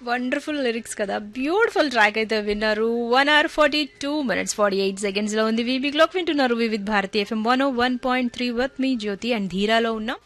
wonderful lyrics కదా beautiful track అయితే విన్నారు one hour forty two minutes forty eight seconds లో ఉంది వీబీ క్లాక్ వింటున్నారు Vividh Bharati FM one O one point three with me Jyothi and ధీరాలో ఉన్నాం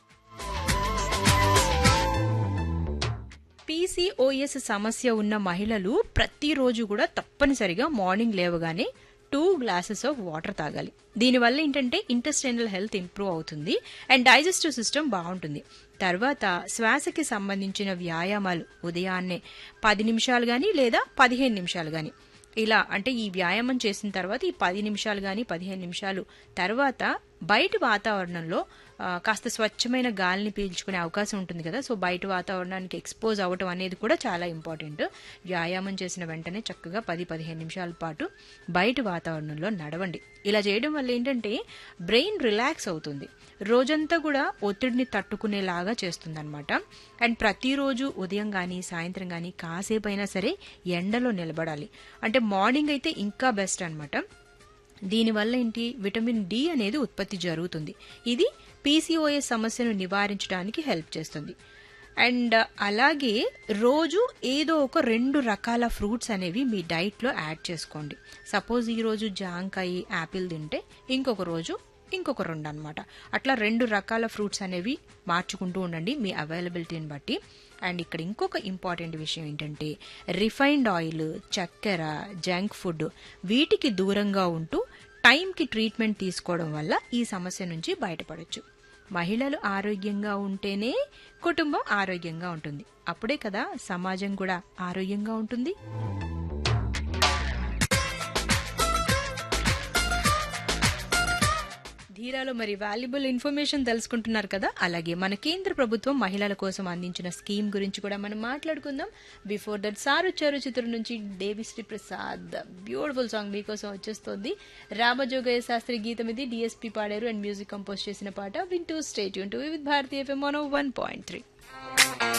పీసీఓఎస్ సమస్య ఉన్న మహిళలు ప్రతిరోజు కూడా తప్పనిసరిగా మార్నింగ్ లేవగానే టూ గ్లాసెస్ ఆఫ్ వాటర్ తాగాలి దీనివల్ల ఏంటంటే ఇంటెస్టైనల్ హెల్త్ ఇంప్రూవ్ అవుతుంది అండ్ డైజెస్టివ్ సిస్టమ్ బాగుంటుంది తర్వాత శ్వాసకి సంబంధించిన వ్యాయామాలు ఉదయాన్నే పది నిమిషాలు కానీ లేదా పదిహేను నిమిషాలు కానీ ఇలా అంటే ఈ వ్యాయామం చేసిన తర్వాత ఈ పది నిమిషాలు కానీ పదిహేను నిమిషాలు తర్వాత బయట వాతావరణంలో ఆ, కాస్త స్వచ్ఛమైన గాలిని పీల్చుకునే అవకాశం ఉంటుంది కదా సో బయట వాతావరణానికి ఎక్స్పోజ్ అవ్వటం అనేది కూడా చాలా ఇంపార్టెంట్ వ్యాయామం చేసిన వెంటనే చక్కగా పది పదిహేను నిమిషాల పాటు బయట వాతావరణంలో నడవండి ఇలా చేయడం వల్ల ఏంటంటే బ్రెయిన్ రిలాక్స్ అవుతుంది రోజంతా కూడా ఒత్తిడిని తట్టుకునేలాగా చేస్తుందన్నమాట అండ్ ప్రతిరోజు ఉదయం కానీ సాయంత్రం కానీ కాసేపు అయినా సరే ఎండలో నిలబడాలి అంటే మార్నింగ్ అయితే ఇంకా బెస్ట్ అన్నమాట దీనివల్ల ఏంటి విటమిన్ డి అనేది ఉత్పత్తి జరుగుతుంది ఇది పీసీఓఎస్ సమస్యను నివారించడానికి హెల్ప్ చేస్తుంది అండ్ అలాగే రోజు ఏదో ఒక రెండు రకాల ఫ్రూట్స్ అనేవి మీ డైట్లో యాడ్ చేసుకోండి సపోజ్ ఈరోజు జాంకాయ యాపిల్ తింటే ఇంకొక రోజు ఇంకొక రెండు అనమాట అట్లా రెండు రకాల ఫ్రూట్స్ అనేవి మార్చుకుంటూ ఉండండి మీ అవైలబిలిటీని బట్టి అండ్ ఇక్కడ ఇంకొక ఇంపార్టెంట్ విషయం ఏంటంటే రిఫైన్డ్ ఆయిల్ చక్కెర జంక్ ఫుడ్ వీటికి దూరంగా ఉంటూ టైంకి ట్రీట్మెంట్ తీసుకోవడం వల్ల ఈ సమస్య నుంచి బయటపడొచ్చు మహిళలు ఆరోగ్యంగా ఉంటేనే కుటుంబం ఆరోగ్యంగా ఉంటుంది అప్పుడే కదా సమాజం కూడా ఆరోగ్యంగా ఉంటుంది ధీరాలో మరి వాల్యుబుల్ ఇన్ఫర్మేషన్ తెలుసుకుంటున్నారు కదా అలాగే మన కేంద్ర ప్రభుత్వం మహిళల కోసం అందించిన స్కీమ్ గురించి కూడా మనం మాట్లాడుకుందాం బిఫోర్ దట్ సారు చెరు చిత్రం నుంచి దేవిశ్రీ ప్రసాద్ బ్యూటిఫుల్ సాంగ్ మీకోసం వచ్చేస్తుంది రామజోగయ్య శాస్త్రి గీతం ఇది డిఎస్పి పాడారు అండ్ మ్యూజిక్ కంపోజ్ చేసిన పాట వింటూ స్టేట్ టు విత్ భారతీయ ఎఫ్ఎం వన్ పాయింట్ త్రీ